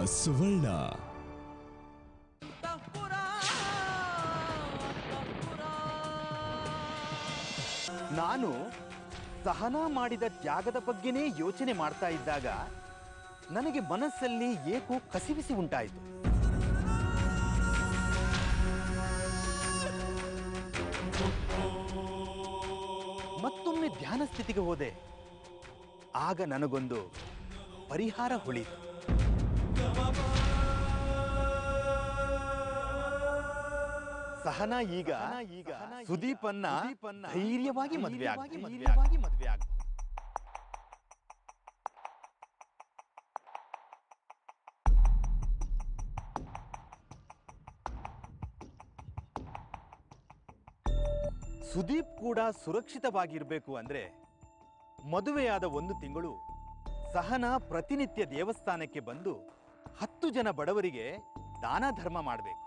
ಸುವರ್ಣ ನಾನು ಸಹನಾ ಮಾಡಿದ ತ್ಯಾಗದ ಬಗ್ಗೆನೇ ಯೋಚನೆ ಮಾಡ್ತಾ ಇದ್ದಾಗ ನನಗೆ ಮನಸ್ಸಲ್ಲಿ ಏಕೋ ಕಸಿವಿಸಿ ಉಂಟಾಯಿತು ಮತ್ತೊಮ್ಮೆ ಧ್ಯಾನ ಸ್ಥಿತಿಗೆ ಹೋದೆ ಆಗ ನನಗೊಂದು ಪರಿಹಾರ ಹೊಳಿತು ಸಹನಾ ಈಗ ಈಗ ಸುದೀಪನ್ನ ಧೈರ್ಯವಾಗಿ ಮದುವೆ ಆಗಿ ಮದುವೆಯಾಗಿ ಮದುವೆ ಆಗ ಸುದೀಪ್ ಕೂಡ ಸುರಕ್ಷಿತವಾಗಿರ್ಬೇಕು ಅಂದ್ರೆ ಮದುವೆಯಾದ ಒಂದು ತಿಂಗಳು ಸಹನಾ ಪ್ರತಿನಿತ್ಯ ದೇವಸ್ಥಾನಕ್ಕೆ ಬಂದು ಹತ್ತು ಜನ ಬಡವರಿಗೆ ದಾನ ಧರ್ಮ ಮಾಡಬೇಕು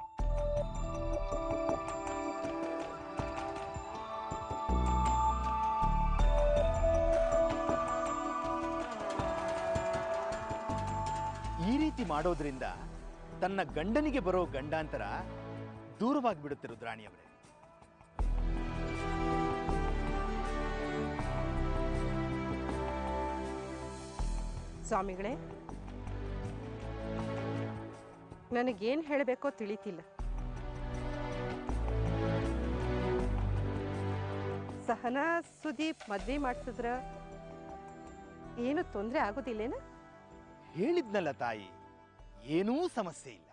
ಈ ರೀತಿ ಮಾಡೋದ್ರಿಂದ ತನ್ನ ಗಂಡನಿಗೆ ಬರೋ ಗಂಡಾಂತರ ದೂರವಾಗಿಬಿಡುತ್ತೆ ರುದ್ರಾಣಿಯವರೇ ಸ್ವಾಮಿಗಳೇ ನನಗೇನು ಹೇಳಬೇಕೋ ತಿಳಿತಿಲ್ಲ ಸಹನಾ ಸುದೀಪ್ ಮದ್ವೆ ಮಾಡಿಸಿದ್ರ ಏನು ತೊಂದರೆ ಆಗೋದಿಲ್ಲೇನ ಹೇಳಿದ್ನಲ್ಲ ತಾಯಿ ಏನೂ ಸಮಸ್ಯೆ ಇಲ್ಲ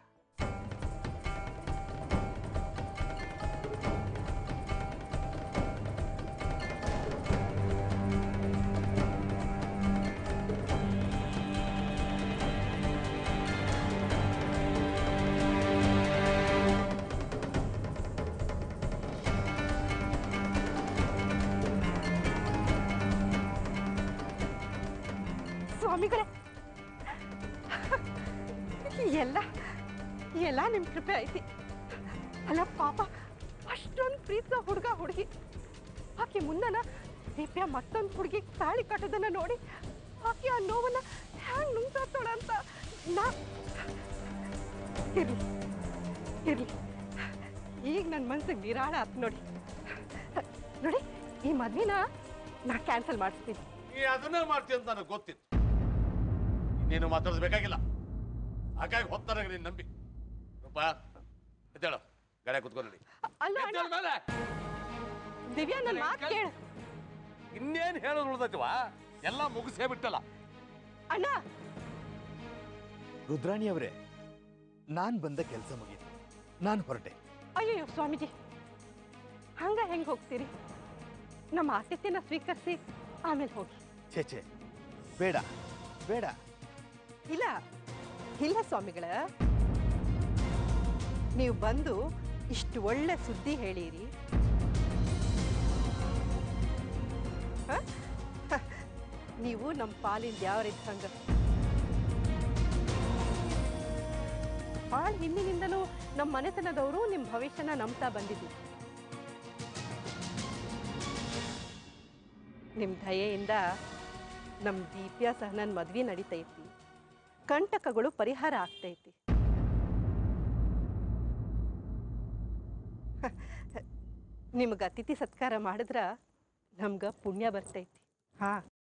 ಸ್ವಾಮಿಗಳೇ ಎಲ್ಲ ಎಲ್ಲ ನಿಮ್ಮ ಕೃಪೆ ಐತಿ ಅಲ್ಲ ಪಾಪ ಅಷ್ಟೊಂದು ಪ್ರೀತಿಸೋ ಹುಡುಗ ಹುಡುಗಿ ಆಕೆ ಮುಂದನ ದಿವ್ಯ ಮತ್ತೊಂದು ಹುಡುಗಿ ತಾಳಿ ಕಟ್ಟೋದನ್ನ ನೋಡಿ ಆಕೆ ಆ ನೋವನ್ನ ಹ್ಯಾಂಗ್ ನುಂಗ್ತಾಳ ಅಂತ ನಾ ಇರ್ಲಿ ಇರ್ಲಿ ಈಗ ನನ್ನ ಮನ್ಸಿಗೆ ನಿರಾಳ ಆತ್ ನೋಡಿ ನೋಡಿ ಈ ಮದ್ವಿನ ನಾ ಕ್ಯಾನ್ಸಲ್ ಮಾಡಿಸ್ತೀನಿ ನೀ ಅದನ್ನೇ ಮಾಡ್ತೀಯ ಅಂತ ನನಗೆ ಗೊತ್ತಿತ್ತು ಇನ್ನೇನು ಮಾತಾಡೋದು ಹಾಗಾಗಿ ಹೊತ್ತಾರ ನೀನು ನಂಬಿ ರೂಪ ಎದ್ದೇಳು ಗಾಡಿ ಕುತ್ಕೊಂಡು ಅಲ್ಲ ಅಣ್ಣ, ಮೇಲೆ ದಿವ್ಯಾ ನನ್ನ ಮಾತು ಕೇಳು ಇನ್ನೇನು ಹೇಳೋದು ಉಳ್ದೈತಿವ ಎಲ್ಲ ಮುಗಿಸೇ ಬಿಟ್ಟಲ್ಲ ಅಣ್ಣ ರುದ್ರಾಣಿಯವರೇ ನಾನ್ ಬಂದ ಕೆಲಸ ಮುಗೀತು ನಾನು ಹೊರಟೆ ಅಯ್ಯಯ್ಯೋ ಸ್ವಾಮೀಜಿ ಹಂಗ ಹೆಂಗ್ ಹೋಗ್ತೀರಿ ನಮ್ಮ ಆತಿಥ್ಯನ ಸ್ವೀಕರಿಸಿ ಆಮೇಲೆ ಹೋಗಿ ಛೇ ಛೇ ಬೇಡ ಬೇಡ ಇಲ್ಲ ಇಲ್ಲ ಸ್ವಾಮಿಗಳ ನೀವು ಬಂದು ಇಷ್ಟು ಒಳ್ಳೆ ಸುದ್ದಿ ಹೇಳಿರಿ ಹ? ಹ, ನೀವು ನಮ್ಮ ಪಾಲಿಂದ ಯಾವರಿದ್ದಂಗ ಭಾಳ ಹಿಂದಿನಿಂದನೂ ನಮ್ಮ ಮನೆತನದವರು ನಿಮ್ಮ ಭವಿಷ್ಯನ ನಂಬ್ತಾ ಬಂದಿದ್ದೀವಿ ನಿಮ್ಮ ದಯೆಯಿಂದ ನಮ್ಮ ದೀಪ್ಯ ಸಹ ನನ್ನ ಮದ್ವೆ ನಡೀತೈತಿ ಕಂಟಕಗಳು ಪರಿಹಾರ ಆಗ್ತೈತಿ ನಿಮ್ಗೆ ಅತಿಥಿ ಸತ್ಕಾರ ಮಾಡಿದ್ರ ನಮ್ಗೆ ಪುಣ್ಯ ಬರ್ತೈತಿ ಹಾ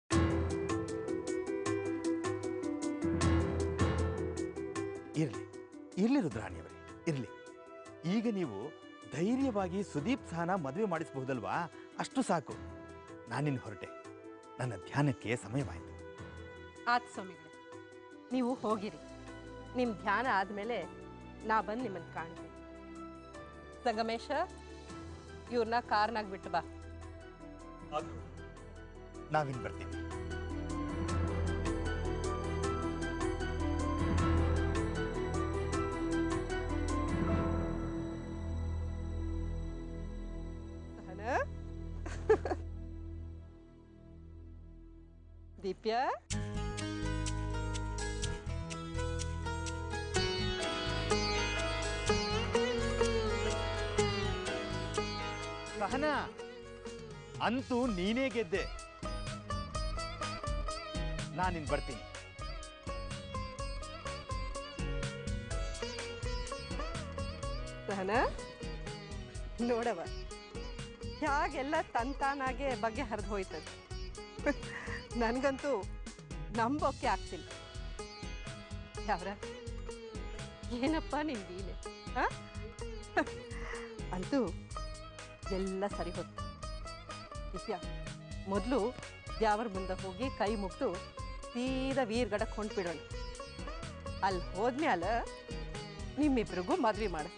ಇರ್ಲಿ ಇರ್ಲಿ ರುದ್ರಾಣಿಯವರೇ ಇರ್ಲಿ ಈಗ ನೀವು ಧೈರ್ಯವಾಗಿ ಸುದೀಪ್ ಸಹನ ಮದುವೆ ಮಾಡಿಸಬಹುದಲ್ವಾ ಅಷ್ಟು ಸಾಕು ನಾನಿನ್ನು ಹೊರಟೆ ನನ್ನ ಧ್ಯಾನಕ್ಕೆ ಸಮಯವಾಯಿತು ಆತ್ ಸ್ವಾಮಿಗಳೇ ನೀವು ಹೋಗಿರಿ ನಿಮ್ಮ ಧ್ಯಾನ ಆದಮೇಲೆ ನಾ ಬಂದು ನಿಮ್ಮನ್ನು ಕಾಣ್ತೀನಿ ಸಂಗಮೇಶ ಇವ್ರನ್ನ ಕಾರ್ನಾಗ ಬಿಟ್ಟು ಬಾ ನಾವಿನ್ ಬರ್ತೀವಿ ಸಹನ ದೀಪ್ಯ ಸಹನಾ ಅಂತೂ ನೀನೇ ಗೆದ್ದೆ ನಾನಿನ್ ಬರ್ತೀನಿ ಸಹನ ನೋಡವ ಹೇಗೆಲ್ಲ ತಂತಾನಾಗೆ ಬಗೆ ಹರಿದು ಹೋಯ್ತದೆ ನನಗಂತೂ ನಂಬೋಕೆ ಆಗ್ತಿಲ್ಲ ಯಾವ್ರ ಏನಪ್ಪ ನಿನ್ ಲೀಲೆ ಆ? ಅಂತೂ ಎಲ್ಲ ಸರಿ ಹೋಯ್ತು ದಿವ್ಯ ಮೊದಲು ದ್ಯಾವರ ಮುಂದೆ ಹೋಗಿ ಕೈ ಮುಗ್ದು ಸೀದಾ ವೀರ್ಗಡಕ್ಕೆ ಹೊಂಟ್ಬಿಡೋಣ ಅಲ್ಲಿ ಹೋದ್ಮ್ಯಾಲ ನಿಮ್ಮಿಬ್ರಿಗೂ ಮದ್ವೆ ಮಾಡ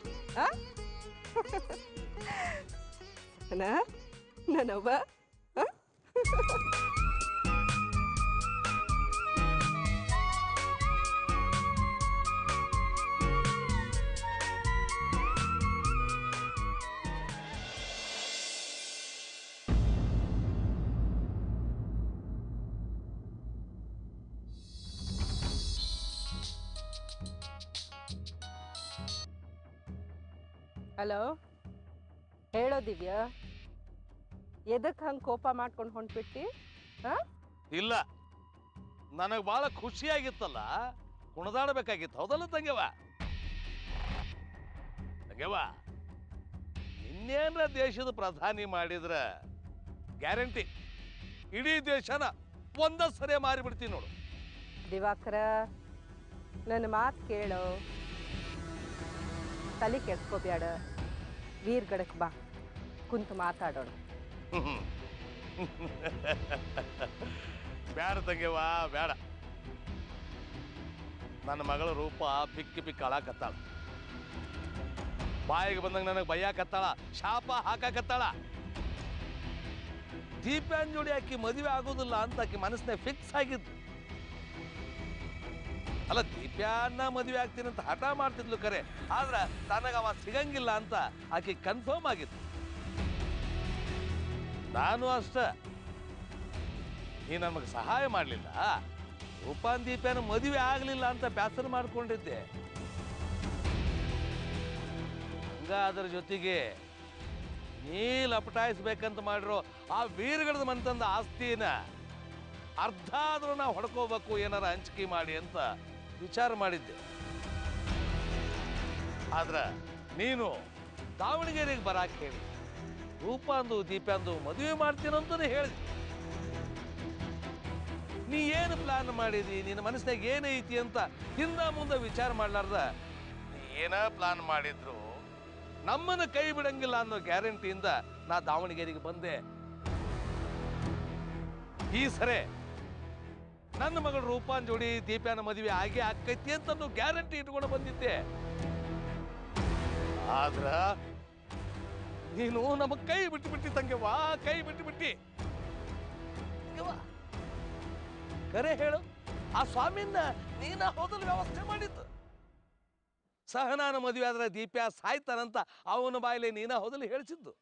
ನನವ್ವ ಆ? ಹಲೋ ಹೇಳೋ ದಿವ್ಯಾ ಎದಕ್ಕೆ ಹಂಗೆ ಕೋಪ ಮಾಡ್ಕೊಂಡು ಹೊಂಟ್ಬಿಟ್ಟಿ ಹಾಂ ಇಲ್ಲ ನನಗೆ ಬಹಳ ಖುಷಿಯಾಗಿತ್ತಲ್ಲ ಕುಣದಾಡಬೇಕಾಗಿತ್ತು ಹೌದಲ್ಲ ತಂಗೆವ ತಂಗೆವ ಇನ್ನೇನ ದೇಶದ ಪ್ರಧಾನಿ ಮಾಡಿದ್ರ ಗ್ಯಾರಂಟಿ ಇಡೀ ದೇಶನ ಒಂದ ಸರಿ ಮಾರಿಬಿಡ್ತೀನಿ ನೋಡು ದಿವಾಕರ ನನ್ನ ಮಾತು ಕೇಳೋ ತಲೆ ಕೆಡ್ಸ್ಕೋಬ್ಯಾಡ ವೀರ್ಗಡಕ್ಕೆ ಬಾ ಕುಂತು ಮಾತಾಡೋಣ ಬೇಡ ತಂಗೆವ ಬೇಡ ನನ್ನ ಮಗಳ ರೂಪ ಪಿಕ್ಕಿ ಪಿಕ್ಕಿ ಅಳಾಕತ್ತಾಳ ಬಾಯಿಗೆ ಬಂದಂಗ ನನಗೆ ಬೈಯಾಕತ್ತಾಳ ಶಾಪ ಹಾಕಾಕತ್ತಾಳ ದೀಪ್ಯಾನ್ ಜೋಡಿ ಆಕಿ ಮದುವೆ ಆಗೋದಿಲ್ಲ ಅಂತ ಆಕಿ ಮನಸ್ಸಿನಾಗ ಫಿಕ್ಸ್ ಆಗಿದ್ದು ಅಲ್ಲ ದೀಪ್ಯಾನ್ನ ಮದುವೆ ಆಗ್ತೀನಿ ಅಂತ ಹಠ ಮಾಡ್ತಿದ್ಲು ಕರೆ ಆದ್ರ ತನಗ ಅವ ಸಿಗಂಗಿಲ್ಲ ಅಂತ ಆಕಿ ಕನ್ಫರ್ಮ್ ಆಗಿತ್ತು ನಾನು ಅಷ್ಟ ನೀ ನಮಗೆ ಸಹಾಯ ಮಾಡಲಿಲ್ಲ ರೂಪಾನ್ ದೀಪ್ಯಾನ ಮದುವೆ ಆಗಲಿಲ್ಲ ಅಂತ ಬೇಸರ ಮಾಡ್ಕೊಂಡಿದ್ದೆ ಹಂಗ ಅದರ ಜೊತೆಗೆ ನೀ ಲಪಟಾಯಿಸ್ಬೇಕಂತ ಮಾಡಿರೋ ಆ ವೀರಗಡದ ಮಂತಂದ ಆಸ್ತಿನ ಅರ್ಧ ಆದ್ರೂ ನಾವು ಹೊಡ್ಕೋಬೇಕು ಏನಾರ ಹಂಚಿಕೆ ಮಾಡಿ ಅಂತ ವಿಚಾರ ಮಾಡಿದ್ದೆ ಆದ್ರ ನೀನು ದಾವಣಗೆರೆಗೆ ಬರಾಕ್ ಹೇಳಿ ರೂಪಾಂದು ದೀಪ್ಯಾಂದು ಮದುವೆ ಮಾಡ್ತೀನಂತಾನೆ ಹೇಳಿದೆ ನೀ ಏನು ಪ್ಲಾನ್ ಮಾಡಿದಿ ನಿನ್ನ ಮನಸ್ಸಿನಾಗ ಏನೈತಿ ಅಂತ ಹಿಂದ ಮುಂದೆ ವಿಚಾರ ಮಾಡ್ಲಾರ್ದ ನೀ ಏನ ಪ್ಲಾನ್ ಮಾಡಿದ್ರು ನಮ್ಮನ್ನ ಕೈ ಬಿಡಂಗಿಲ್ಲ ಅನ್ನೋ ಗ್ಯಾರಂಟಿಯಿಂದ ನಾ ದಾವಣಗೆರೆಗೆ ಬಂದೆ ಈ ಸರಿ ನನ್ನ ಮಗಳು ರೂಪಾನ್ ಜೋಡಿ ದೀಪ್ಯಾನ ಮದುವೆ ಆಗಿ ಆಕೈತಿ ಅಂತ ಗ್ಯಾರಂಟಿ ಇಟ್ಕೊಂಡು ಬಂದಿದ್ದೆ ಆದ್ರ ನೀನು ನಮಗ್ ಕೈ ಬಿಟ್ಟು ಬಿಟ್ಟಿ ತಂಗೆವಾ ಕೈ ಬಿಟ್ಟು ಬಿಟ್ಟಿ ತಂಗೆವ್ವ, ಕರೆ ಹೇಳು ಆ ಸ್ವಾಮಿನ ನೀನ ಹೋದಲ್ ವ್ಯವಸ್ಥೆ ಮಾಡಿದ್ದು ಸಹನಾನ ಮದುವೆ ಆದ್ರೆ ದೀಪ್ಯ ಸಾಯ್ತಾನಂತ ಅವನ ಬಾಯಿಲೆ ನೀನ ಹೋದಲು ಹೇಳಿಸಿದ್ದು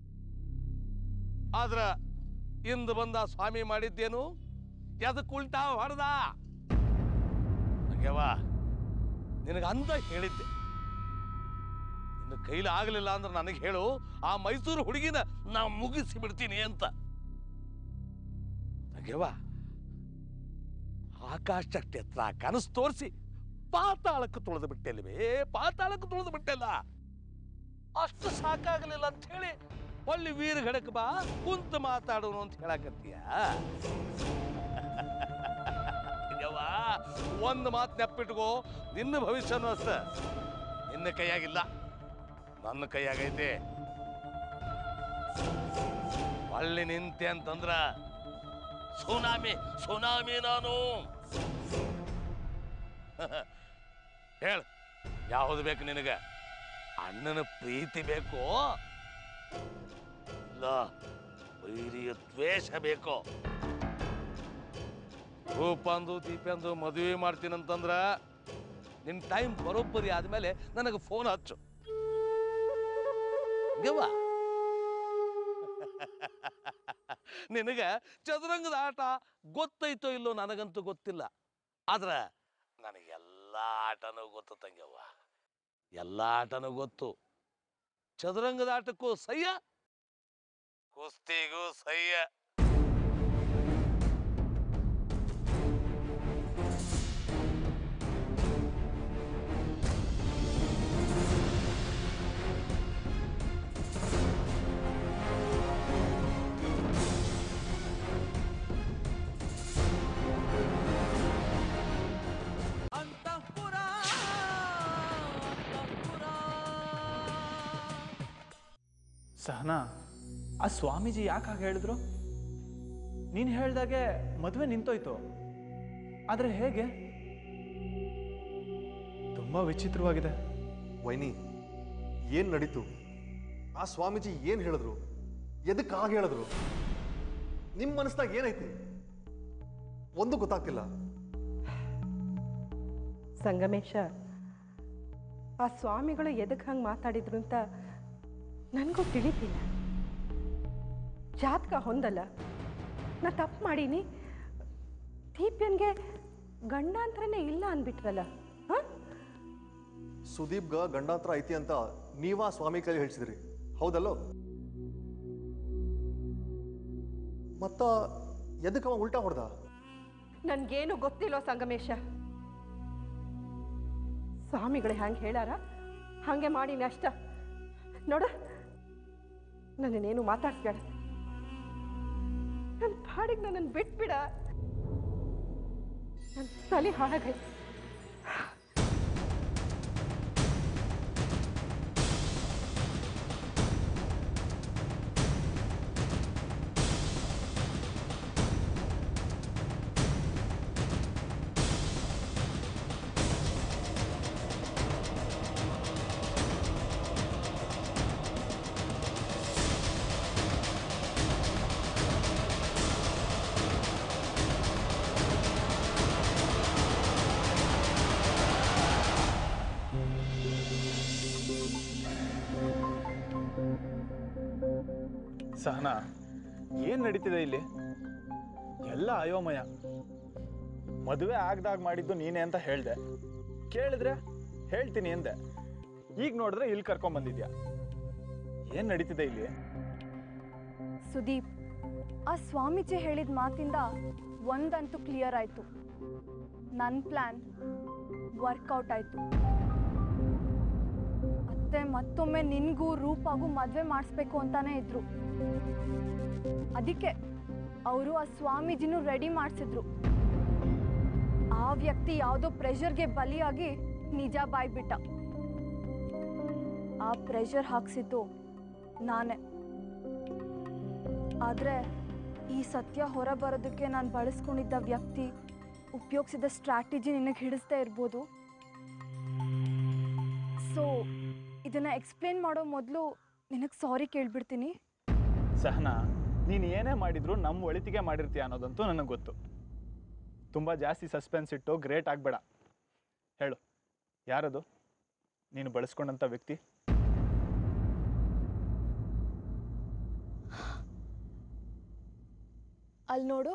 ಆದ್ರ ಇಂದು ಬಂದ ಆ ಸ್ವಾಮಿ ಮಾಡಿದ್ದೇನು ಎದಕ್ಕೆ ಉಲ್ಟಾ ಹೊಡೆದ ಹಂಗೆವ ನಿನಗೆ ಅಂದ ಹೇಳಿದ್ದೆ ನಿನ್ನ ಕೈಲಿ ಆಗಲಿಲ್ಲ ಅಂದ್ರೆ ನನಗೆ ಹೇಳು ಆ ಮೈಸೂರು ಹುಡುಗಿನ ನಾ ಮುಗಿಸಿ ಬಿಡ್ತೀನಿ ಅಂತ ಹಂಗೆವ ಆಕಾಶಕ್ಕೆ ಎತ್ತರ ಕನಸು ತೋರಿಸಿ ಪಾತಾಳಕ್ಕೆ ತುಳಿದು ಬಿಟ್ಟೆಲ್ವೇ ಪಾತಾಳಕ್ಕೆ ತುಳಿದು ಬಿಟ್ಟೆಲ್ಲ ಅಷ್ಟು ಸಾಕಾಗಲಿಲ್ಲ ಅಂತ ಹೇಳಿ ಒಳ್ಳೆ ವೀರ ಘಡಕ್ ಬಾ ಕುಂತ ಮಾತಾಡೋನು ಅಂತ ಹೇಳಕತ್ತೀಯ ಯವ್ವ, ಒಂದು ಮಾತು ನೆಪ್ಪಿಟ್ಕೋ ನಿನ್ನ ಭವಿಷ್ಯನೂ ಅಷ್ಟ ನಿನ್ನ ಕೈಯಾಗಿಲ್ಲ ನನ್ನ ಕೈಯಾಗೈತೆ ಒಳ್ಳೆ ನಿಂತೆ ಅಂತಂದ್ರ ಸುನಾಮಿ ಸುನಾಮಿ ನಾನು ಹೇಳ ಯಾವುದು ಬೇಕು ನಿನಗ ಅಣ್ಣನ ಪ್ರೀತಿ ಬೇಕೋ ಇಲ್ಲ ವೈರಿಯ ದ್ವೇಷ ಬೇಕೋ ರೂಪಂದು ದೀಪಂದು ಮದುವೆ ಮಾಡ್ತೀನಂತಂದ್ರ ನಿನ್ ಟೈಮ್ ಬರೋಬ್ಬರಿ ಆದ್ಮೇಲೆ ನನಗೆ ಫೋನ್ ಹಚ್ಚು ಗೆವ್ವ ನಿನಗ ಚದುರಂಗದ ಆಟ ಗೊತ್ತೈತೋ ಇಲ್ಲೋ ನನಗಂತೂ ಗೊತ್ತಿಲ್ಲ ಆದ್ರ ನನಗೆಲ್ಲ ಆಟನೂ ಗೊತ್ತು ತಂಗ್ಯವ್ವ ಎಲ್ಲ ಆಟನೂ ಗೊತ್ತು ಚದುರಂಗದ ಆಟಕ್ಕೂ ಸಹ್ಯ ಕುಸ್ತಿಗೂ ಸಹ್ಯ ಸಹನಾ ಆ ಸ್ವಾಮೀಜಿ ಯಾಕೆ ಹಾಗೆ ಹೇಳಿದ್ರು ನೀನು ಹೇಳ್ದಾಗೆ ಮದುವೆ ನಿಂತೋಯ್ತು ಆದರೆ ಹೇಗೆ ತುಂಬ ವಿಚಿತ್ರವಾಗಿದೆ ವೈನಿ ಏನ್ ನಡೀತು ಆ ಸ್ವಾಮೀಜಿ ಏನ್ ಹೇಳಿದ್ರು ಎದಕ್ಕೆ ಆಗ ಹೇಳಿದ್ರು ನಿಮ್ಮ ಮನಸ್ಸಿನಾಗ ಏನೈತಿ ಒಂದು ಗೊತ್ತಾಗ್ತಿಲ್ಲ ಸಂಗಮೇಶ ಆ ಸ್ವಾಮಿಗಳು ಎದಕ್ಕೆ ಹಂಗೆ ಮಾತಾಡಿದ್ರು ಅಂತ ನನಗೂ ತಿಳಿತಿಲ್ಲ ಜಾತಕ ಹೊಂದಲ್ಲ ನಾ ತಪ್ಪು ಮಾಡೀನಿ ದೀಪ್ಯನ್ಗೆ ಗಂಡಾಂತರನೇ ಇಲ್ಲ ಅಂದ್ಬಿಟ್ರಲ್ಲ ಹಾಂ ಸುದೀಪ್ಗ ಗಂಡಾಂತರ ಐತಿ ಅಂತ ನೀವಾ ಸ್ವಾಮಿ ಕೈ ಹೇಳ್ಸಿದ್ರಿ ಹೌದಲ್ಲೋ ಮತ್ತ ಎದಕ್ಕೆ ಅವ ಉಲ್ಟಾ ಹೊಡೆದ ನನ್ಗೇನು ಗೊತ್ತಿಲ್ಲೋ ಸಂಗಮೇಶ ಸ್ವಾಮಿಗಳು ಹ್ಯಾಂಗೆ ಹೇಳಾರ ಹಾಗೆ ಮಾಡೀನಿ ಅಷ್ಟ ನೋಡ ನನ್ನನ್ನೇನು ಮಾತಾಡ್ಸ್ಬೇಡ ನನ್ನ ಪಾಡಿಗೆ ನನ್ನನ್ನು ಬಿಟ್ಬಿಡ ನನ್ನ ತಲೆ ಹಾಳಾಗೈತೆ ಸಹನಾ ಏನು ನಡೀತಿದೆ ಇಲ್ಲಿ ಎಲ್ಲ ಅಯೋಮಯ ಮದುವೆ ಆಗ್ದಾಗ ಮಾಡಿದ್ದು ನೀನೇ ಅಂತ ಹೇಳ್ದೆ ಕೇಳಿದ್ರೆ ಹೇಳ್ತೀನಿ ಅಂದೆ ಈಗ ನೋಡಿದ್ರೆ ಇಲ್ಲಿ ಕರ್ಕೊಂಬಂದಿದ್ಯಾ ಏನು ನಡೀತಿದೆ ಇಲ್ಲಿ ಸುದೀಪ್ ಆ ಸ್ವಾಮೀಜಿ ಹೇಳಿದ ಮಾತಿಂದ ಒಂದಂತೂ ಕ್ಲಿಯರ್ ಆಯ್ತು ನನ್ನ ಪ್ಲ್ಯಾನ್ ವರ್ಕೌಟ್ ಆಯ್ತು ಅತ್ತೆ ಮತ್ತೊಮ್ಮೆ ನಿನ್ಗೂ ರೂಪಾಗೂ ಮದುವೆ ಮಾಡಿಸ್ಬೇಕು ಅಂತಾನೆ ಇದ್ರು ಅದಕ್ಕೆ ಅವರು ಆ ಸ್ವಾಮೀಜಿನೂ ರೆಡಿ ಮಾಡಿಸಿದ್ರು ಆ ವ್ಯಕ್ತಿ ಯಾವುದೋ ಪ್ರೆಷರ್ಗೆ ಬಲಿಯಾಗಿ ನಿಜ ಬಾಯ್ಬಿಟ್ಟ ಆ ಪ್ರೆಷರ್ ಹಾಕ್ಸಿದ್ದು ನಾನೇ ಆದರೆ ಈ ಸತ್ಯ ಹೊರ ಬರೋದಕ್ಕೆ ನಾನು ಬಳಸ್ಕೊಂಡಿದ್ದ ವ್ಯಕ್ತಿ ಉಪಯೋಗಿಸಿದ ಸ್ಟ್ರಾಟಜಿ ನಿನಗೆ ಹಿಡಿಸ್ದೇ ಇರ್ಬೋದು ಸೊ ಇದನ್ನು ಎಕ್ಸ್ಪ್ಲೇನ್ ಮಾಡೋ ಮೊದಲು ನಿನಗೆ ಸಾರಿ ಕೇಳ್ಬಿಡ್ತೀನಿ ಸಹನಾ ನೀನು ಏನೇ ಮಾಡಿದ್ರು ನಮ್ಮ ಒಳಿತಿಗೆ ಮಾಡಿರ್ತೀಯ ಅನ್ನೋದಂತೂ ನನಗೆ ಗೊತ್ತು ತುಂಬ ಜಾಸ್ತಿ ಸಸ್ಪೆನ್ಸ್ ಇಟ್ಟು ಗ್ರೇಟ್ ಆಗಬೇಡ ಹೇಳು ಯಾರದು ನೀನು ಬಳಸ್ಕೊಂಡಂಥ ವ್ಯಕ್ತಿ ಅಲ್ಲಿ ನೋಡು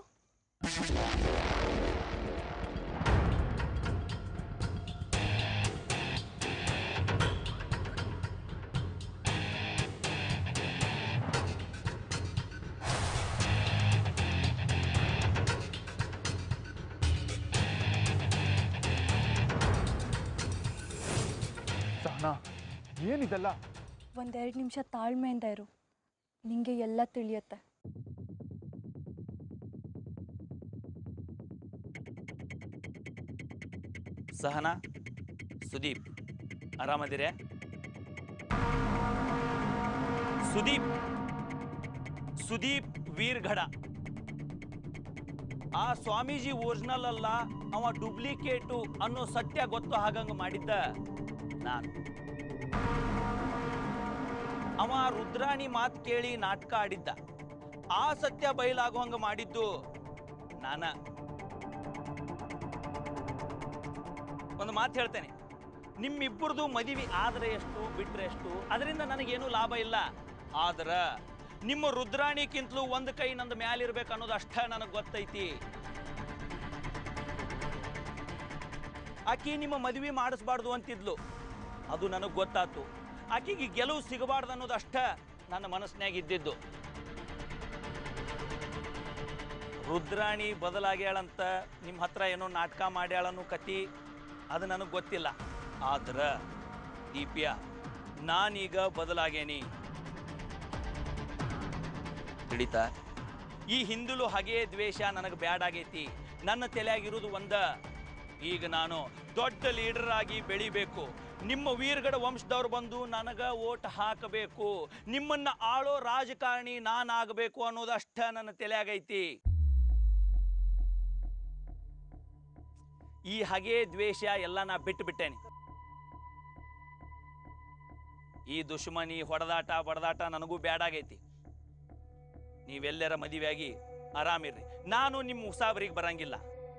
ಸಹನಾ ಏನಿದೆಲ್ಲ ಒಂದೆರಡು ನಿಮಿಷ ತಾಳ್ಮೆಯಿಂದ ಇರು ನಿಂಗೆ ಎಲ್ಲ ತಿಳಿಯತ್ತೆ ಸಹನಾ ಸುದೀಪ್ ಆರಾಮದಿರೆ ಸುದೀಪ್ ಸುದೀಪ್ ವೀರ್ಘಡ ಆ ಸ್ವಾಮೀಜಿ ಒರಿಜಿನಲ್ ಅಲ್ಲ ಅವ ಡೂಪ್ಲಿಕೇಟು ಅನ್ನೋ ಸತ್ಯ ಗೊತ್ತು ಹಾಗಂಗ ಮಾಡಿದ್ದ ನಾನು ಅವ ರುದ್ರಾಣಿ ಮಾತು ಕೇಳಿ ನಾಟಕ ಆಡಿದ್ದ ಆ ಸತ್ಯ ಬಯಲಾಗುವಂಗ ಮಾಡಿದ್ದು ನಾನ ಒಂದು ಮಾತು ಹೇಳ್ತೇನೆ ನಿಮ್ಮಿಬ್ಬರದು ಮದುವೆ ಆದ್ರೆ ಎಷ್ಟು ಬಿಟ್ರೆ ಎಷ್ಟು ಅದರಿಂದ ನನಗೇನು ಲಾಭ ಇಲ್ಲ ಆದ್ರ ನಿಮ್ಮ ರುದ್ರಾಣಿಕ್ಕಿಂತಲೂ ಒಂದು ಕೈ ನಂದು ಮ್ಯಾಲಿರ್ಬೇಕು ಅನ್ನೋದು ಅಷ್ಟ ನನಗೆ ಗೊತ್ತೈತಿ ಆಕಿ ನಿಮ್ಮ ಮದುವೆ ಮಾಡಿಸ್ಬಾರ್ದು ಅಂತಿದ್ಲು ಅದು ನನಗೆ ಗೊತ್ತಾತು ಆಕಿಗೆ ಗೆಲುವು ಸಿಗಬಾರ್ದು ಅನ್ನೋದು ಅಷ್ಟ ನನ್ನ ಮನಸ್ಸಿನಾಗ ಇದ್ದಿದ್ದು ರುದ್ರಾಣಿ ಬದಲಾಗ್ಯಾಳಂತ ನಿಮ್ಮ ಹತ್ರ ಏನೋ ನಾಟಕ ಮಾಡ್ಯಾಳನ್ನೋ ಕತಿ ಅದು ನನಗೆ ಗೊತ್ತಿಲ್ಲ ಆದ್ರ ದೀಪ್ಯ ನಾನೀಗ ಬದಲಾಗೇನಿ ತಿಳಿತಾ ಈ ಹಿಂದಲು ಹಗೆ ದ್ವೇಷ ನನಗೆ ಬ್ಯಾಡಾಗೈತಿ ನನ್ನ ತಲೆಯಾಗಿರೋದು ಒಂದ ಈಗ ನಾನು ದೊಡ್ಡ ಲೀಡರ್ ಆಗಿ ಬೆಳಿಬೇಕು ನಿಮ್ಮ ವೀರಗಡ ವಂಶದವ್ರು ಬಂದು ನನಗ ಓಟ್ ಹಾಕಬೇಕು ನಿಮ್ಮನ್ನ ಆಳೋ ರಾಜಕಾರಣಿ ನಾನಾಗಬೇಕು ಅನ್ನೋದಷ್ಟ ನನ್ನ ತಲೆಯಾಗೈತಿ ಈ ಹಗೆ ದ್ವೇಷ ಎಲ್ಲ ನಾ ಬಿಟ್ಟು ಬಿಟ್ಟೇನೆ ಈ ದುಶ್ಮನಿ ಹೊಡೆದಾಟ ಬಡದಾಟ ನನಗೂ ಬ್ಯಾಡಾಗೈತಿ ನೀವೆಲ್ಲರ ಮದುವೆಯಾಗಿ ಆರಾಮಿರ್ರಿ ನಾನು ನಿಮ್ಮ ಉಸಾಬರಿಗೆ ಬರಂಗಿಲ್ಲ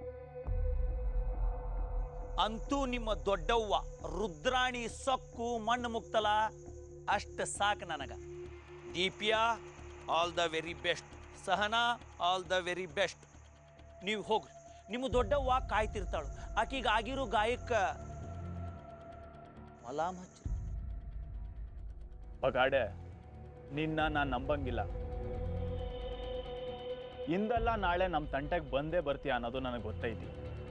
ಅಂತೂ ನಿಮ್ಮ ದೊಡ್ಡವ್ವ ರುದ್ರಾಣಿ ಸೊಕ್ಕು ಮಣ್ಣು ಮುಕ್ತಲ ಅಷ್ಟು ಸಾಕು ನನಗ Deepya all the very best Sahana all the very best ನೀವು ಹೋಗ್ರಿ ನಿಮ್ಮ ದೊಡ್ಡವ್ವ ಕಾಯ್ತಿರ್ತಾಳು ಆಕಿಗೆ ಆಗಿರೋ ಗಾಯಕ್ಕ ಮಲಾಮ್ ಹಚ್ಚಿ ಬಗಾಡೆ ನಿನ್ನ ನಾನು ನಂಬಂಗಿಲ್ಲ ಇಂದಲ್ಲ ನಾಳೆ ನಮ್ಮ ತಂಟೆಗೆ ಬಂದೇ ಬರ್ತೀಯ ಅನ್ನೋದು ನನಗೆ ಗೊತ್ತೈತಿ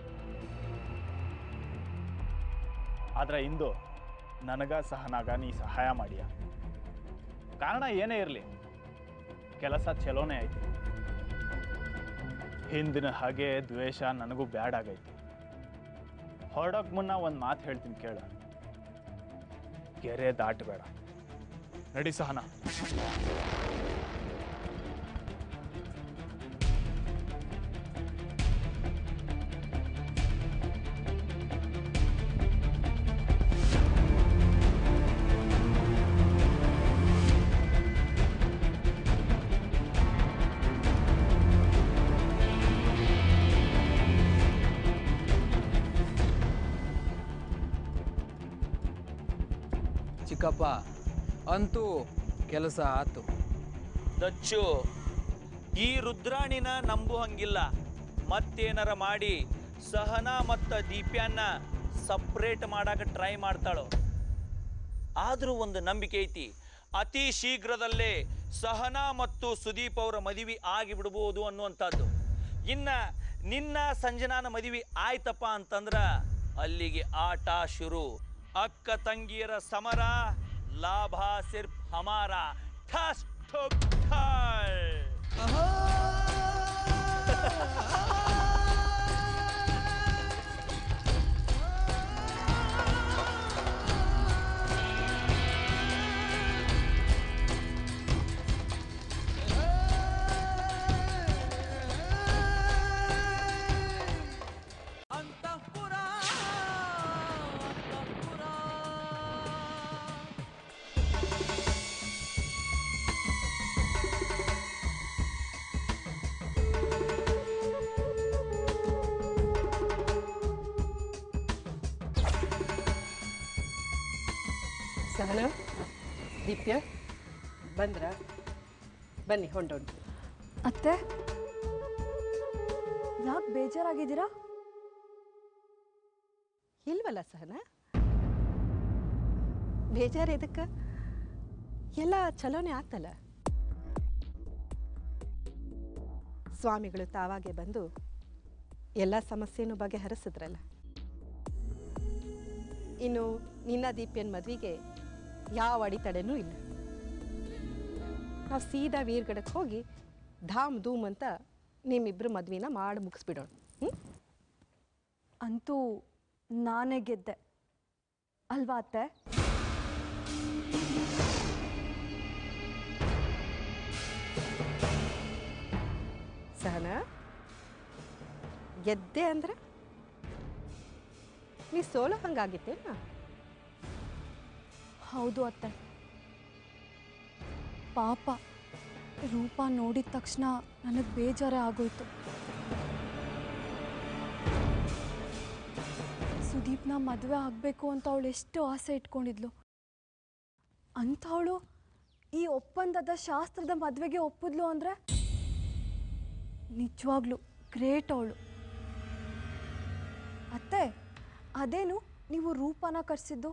ಆದ್ರೆ ಇಂದು ನನಗ ಸಹನಾಗ ನೀ ಸಹಾಯ ಮಾಡಿಯ ಕಾರಣ ಏನೇ ಇರಲಿ ಕೆಲಸ ಚಲೋನೇ ಐತಿ ಹಿಂದಿನ ಹಾಗೆ ದ್ವೇಷ ನನಗೂ ಬ್ಯಾಡ್ ಆಗೈತಿ ಹೊರಡೋಕ್ ಮುನ್ನ ಒಂದು ಮಾತು ಹೇಳ್ತೀನಿ ಕೇಳ ಗೆರೆ ದಾಟಬೇಡ ನಡಿ ಸಹನ ಚಿಕ್ಕಪ್ಪ ಅಂತೂ ಕೆಲಸ ಆತು ದಚ್ಚು ಈ ರುದ್ರಾಣಿನ ನಂಬು ಹಂಗಿಲ್ಲ ಮತ್ತೇನಾರ ಮಾಡಿ ಸಹನಾ ಮತ್ತು ದೀಪ್ಯಾನ್ನ ಸಪ್ರೇಟ್ ಮಾಡಾಕ ಟ್ರೈ ಮಾಡ್ತಾಳು ಆದರೂ ಒಂದು ನಂಬಿಕೆ ಐತಿ ಅತಿ ಶೀಘ್ರದಲ್ಲೇ ಸಹನಾ ಮತ್ತು ಸುದೀಪ್ ಅವರ ಮದುವೆ ಆಗಿಬಿಡ್ಬೋದು ಅನ್ನುವಂಥದ್ದು ಇನ್ನ ನಿನ್ನ ಸಂಜನಾನ ಮದುವೆ ಆಯ್ತಪ್ಪ ಅಂತಂದ್ರ ಅಲ್ಲಿಗೆ ಆಟ ಶುರು ಅಕ್ಕ ತಂಗಿಯರ ಸಮರ ಲಾಭ ಸಿರ್ಫ್ ಹಮಾರ ಠಸ್ ಠುಕ್ ಠಳ್. ಸಹನ ದೀಪ್ಯ ಬಂದ್ರ ಬನ್ನಿ ಹೊಂಡೊಂಡು ಅತ್ತೆ ಯಾಕೆ ಬೇಜಾರಾಗಿದ್ದೀರಾ ಇಲ್ವಲ್ಲ ಸಹನ ಬೇಜಾರು ಎದಕ್ಕೆ ಎಲ್ಲ ಚಲೋನೆ ಆಗ್ತಲ್ಲ ಸ್ವಾಮಿಗಳು ತಾವಾಗೆ ಬಂದು ಎಲ್ಲ ಸಮಸ್ಯೆನೂ ಬಗೆಹರಿಸಿದ್ರಲ್ಲ ಇನ್ನು ನಿನ್ನ ದೀಪ್ಯನ ಮದ್ವೆಗೆ ಯಾವ ಅಡಿತಡೆನೂ ಇಲ್ಲ ನಾವು ಸೀದಾ ವೀರ್ಗಡಕ್ಕೆ ಹೋಗಿ ಧಾಮ್ ಧೂಮ್ ಅಂತ ನಿಮ್ಮಿಬ್ರು ಮದ್ವಿನ ಮಾಡಿ ಮುಗಿಸ್ಬಿಡೋಣ ಹ್ಞೂ ಅಂತೂ ನಾನೇ ಗೆದ್ದೆ ಅಲ್ವಾ ಅತ್ತೆ ಸಹನ ಗೆದ್ದೆ ಅಂದ್ರೆ ನೀ ಸೋಲೋ ಹಂಗಾಗಿತ್ತೇನ ಹೌದು ಅತ್ತೆ ಪಾಪ ರೂಪ ನೋಡಿದ ತಕ್ಷಣ ನನಗೆ ಬೇಜಾರೇ ಆಗೋಯ್ತು ಸುದೀಪ್ನ ಮದುವೆ ಆಗಬೇಕು ಅಂತ ಅವಳು ಎಷ್ಟು ಆಸೆ ಇಟ್ಕೊಂಡಿದ್ಲು ಅಂಥವಳು ಈ ಒಪ್ಪಂದದ ಶಾಸ್ತ್ರದ ಮದುವೆಗೆ ಒಪ್ಪಿದ್ಲು ಅಂದರೆ ನಿಜವಾಗ್ಲೂ ಗ್ರೇಟ್ ಅವಳು ಅತ್ತೆ ಅದೇನು ನೀವು ರೂಪನ ಕರೆಸಿದ್ದು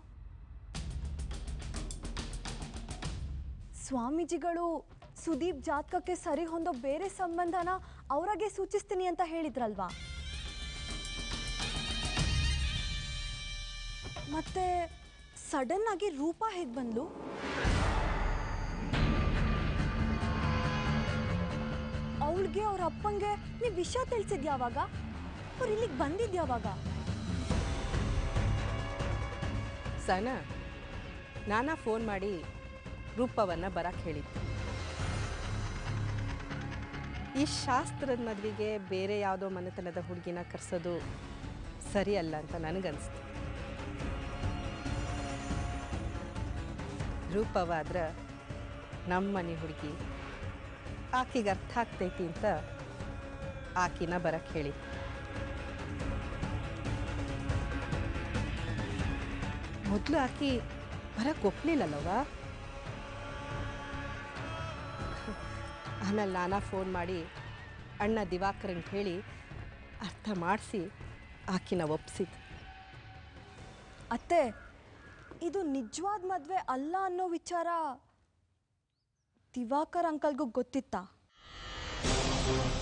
ಸ್ವಾಮೀಜಿಗಳು ಸುದೀಪ್ ಜಾತಕಕ್ಕೆ ಸರಿ ಹೊಂದೋ ಬೇರೆ ಸಂಬಂಧನ ಅವರಾಗೆ ಸೂಚಿಸ್ತೀನಿ ಅಂತ ಹೇಳಿದ್ರಲ್ವಾ ಮತ್ತೆ ಸಡನ್ ಆಗಿ ರೂಪ ಹೇಗೆ ಬಂದ್ಲು ಅವಳಿಗೆ ಅವ್ರ ಅಪ್ಪಂಗೆ ನೀವು ವಿಷಯ ತಿಳಿಸಿದ್ ಯಾವಾಗ ಅವ್ರು ಇಲ್ಲಿಗೆ ಬಂದಿದ್ ಯಾವಾಗ ಸಹನ ನಾನಾ ಫೋನ್ ಮಾಡಿ ರೂಪವನ್ನು ಬರಕ್ಕೆ ಹೇಳಿದ್ದೆ ಈ ಶಾಸ್ತ್ರದ ಮದುವೆಗೆ ಬೇರೆ ಯಾವುದೋ ಮನೆತನದ ಹುಡುಗಿನ ಕರೆಸೋದು ಸರಿಯಲ್ಲ ಅಂತ ನನಗನ್ಸ್ತು ರೂಪವಾದ್ರ ನಮ್ಮ ಮನೆ ಹುಡುಗಿ ಆಕಿಗೆ ಅರ್ಥ ಆಗ್ತೈತಿ ಅಂತ ಆಕಿನ ಬರಕ್ಕೆ ಹೇಳಿ ಮೊದಲು ಆಕಿ ಬರಕ್ಕೆ ಒಪ್ಲಿಲ್ಲಲ್ಲವ ಆಮೇಲೆ ನಾನಾ ಫೋನ್ ಮಾಡಿ ಅಣ್ಣ ದಿವಾಕರಂಗೆ ಹೇಳಿ ಅರ್ಥ ಮಾಡಿಸಿ ಆಕಿನ ಒಪ್ಸಿದ್ದು ಅತ್ತೆ ಇದು ನಿಜವಾದ ಮದುವೆ ಅಲ್ಲ ಅನ್ನೋ ವಿಚಾರ ದಿವಾಕರ್ ಅಂಕಲ್ಗೂ ಗೊತ್ತಿತ್ತಾ